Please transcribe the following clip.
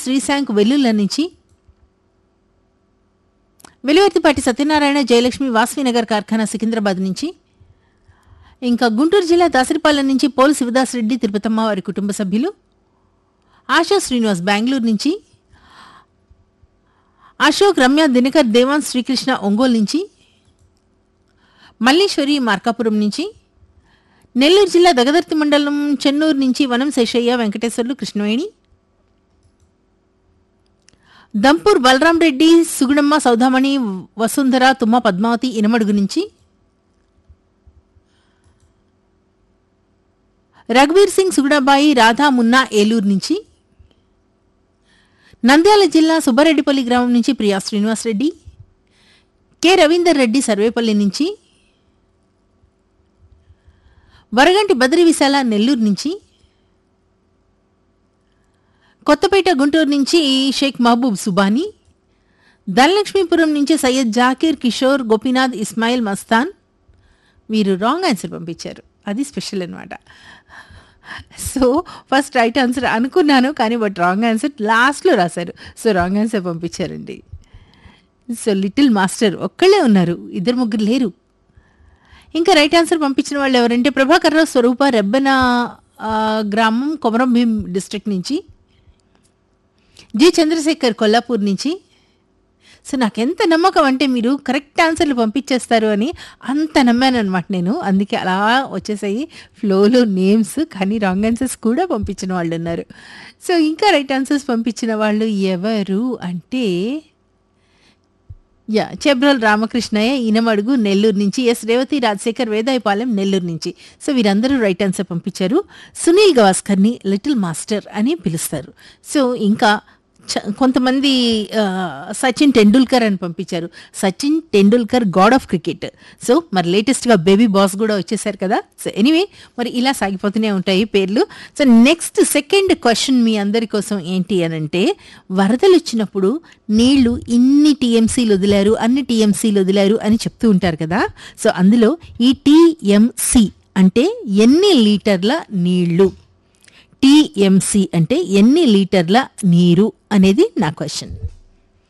శ్రీశాంక్ వెల్లుల నుంచి వెలువర్తిపాటి సత్యనారాయణ జయలక్ష్మి వాస్వినగర్ కార్ఖానా సికింద్రాబాద్ నుంచి ఇంకా గుంటూరు జిల్లా దాసరిపాలెం నుంచి పోల్ శివదాస్ రెడ్డి తిరుపతమ్మ వారి కుటుంబ సభ్యులు ఆశా శ్రీనివాస్ బెంగళూరు నుంచి అశోక్ రమ్య దినకర్ దేవాన్ శ్రీకృష్ణ ఒంగోలు నుంచి మల్లీశ్వరి మార్కాపురం నుంచి నెల్లూరు జిల్లా దగదర్తి మండలం చెన్నూరు నుంచి వనం శేషయ్య వెంకటేశ్వర్లు కృష్ణవేణి దంపూర్ బలరాం రెడ్డి సుగుణమ్మ సౌదామణి వసుంధర తుమ్మ పద్మావతి ఇనమడుగు నుంచి రఘువీర్ సింగ్ సుగుణబాయి రాధా మున్నా ఏలూరు నుంచి నంద్యాల జిల్లా సుబ్బారెడ్డిపల్లి గ్రామం నుంచి ప్రియా శ్రీనివాస్ రెడ్డి కె రవీందర్ రెడ్డి సర్వేపల్లి నుంచి వరగంటి బద్రి విశాల నెల్లూరు నుంచి కొత్తపేట గుంటూరు నుంచి షేక్ మహబూబ్ సుబానీ ధనలక్ష్మీపురం నుంచి సయ్యద్ జాకీర్ కిషోర్ గోపీనాథ్ ఇస్మాయిల్ మస్తాన్ వీరు రాంగ్ ఆన్సర్ పంపించారు అది స్పెషల్ అనమాట సో ఫస్ట్ రైట్ ఆన్సర్ అనుకున్నాను కానీ బట్ రాంగ్ ఆన్సర్ లాస్ట్లో రాశారు సో రాంగ్ ఆన్సర్ పంపించారండి సో లిటిల్ మాస్టర్ ఒక్కళ్ళే ఉన్నారు ఇద్దరు ముగ్గురు లేరు ఇంకా రైట్ ఆన్సర్ పంపించిన వాళ్ళు ఎవరంటే ప్రభాకర్ రావు స్వరూప రెబ్బెన ఆ, గ్రామం కొమరం భీం డిస్ట్రిక్ట్ నుంచి జి చంద్రశేఖర్ కొల్లాపూర్ నుంచి సో నాకు ఎంత నమ్మకం అంటే మీరు కరెక్ట్ ఆన్సర్లు పంపించేస్తారు అని అంత నమ్మాను అనమాట నేను అందుకే అలా వచ్చేసాయి ఫ్లోలో నేమ్స్ కానీ రాంగ్ ఆన్సర్స్ కూడా పంపించిన వాళ్ళు ఉన్నారు సో ఇంకా రైట్ ఆన్సర్స్ పంపించిన వాళ్ళు ఎవరు అంటే యా చెబ్రల్ రామకృష్ణయ్య ఇనమడుగు నెల్లూరు నుంచి ఎస్ రేవతి రాజశేఖర్ వేదాయపాలెం నెల్లూరు నుంచి సో వీరందరూ రైట్ ఆన్సర్ పంపించారు సునీల్ గవాస్కర్ని లిటిల్ మాస్టర్ అని పిలుస్తారు సో ఇంకా చ- కొంతమంది ఆ, సచిన్ టెండూల్కర్ అని పంపించారు Sachin Tendulkar god of cricket so మరి లేటెస్ట్గా బేబీ బాస్ కూడా వచ్చేసారు కదా సో ఎనీవే మరి ఇలా సాగిపోతూనే ఉంటాయి పేర్లు సో నెక్స్ట్ సెకండ్ క్వశ్చన్ మీ అందరి కోసం ఏంటి అని అంటే వరదలు వచ్చినప్పుడు నీళ్లు ఇన్ని టీఎంసీలు వదిలారు అన్ని టీఎంసీలు వదిలారు అని చెప్తూ ఉంటారు కదా సో అందులో ఈ టీఎంసీ అంటే ఎన్ని లీటర్ల నీళ్లు టీఎంసీ అంటే ఎన్ని లీటర్ల నీరు అనేది నా క్వశ్చన్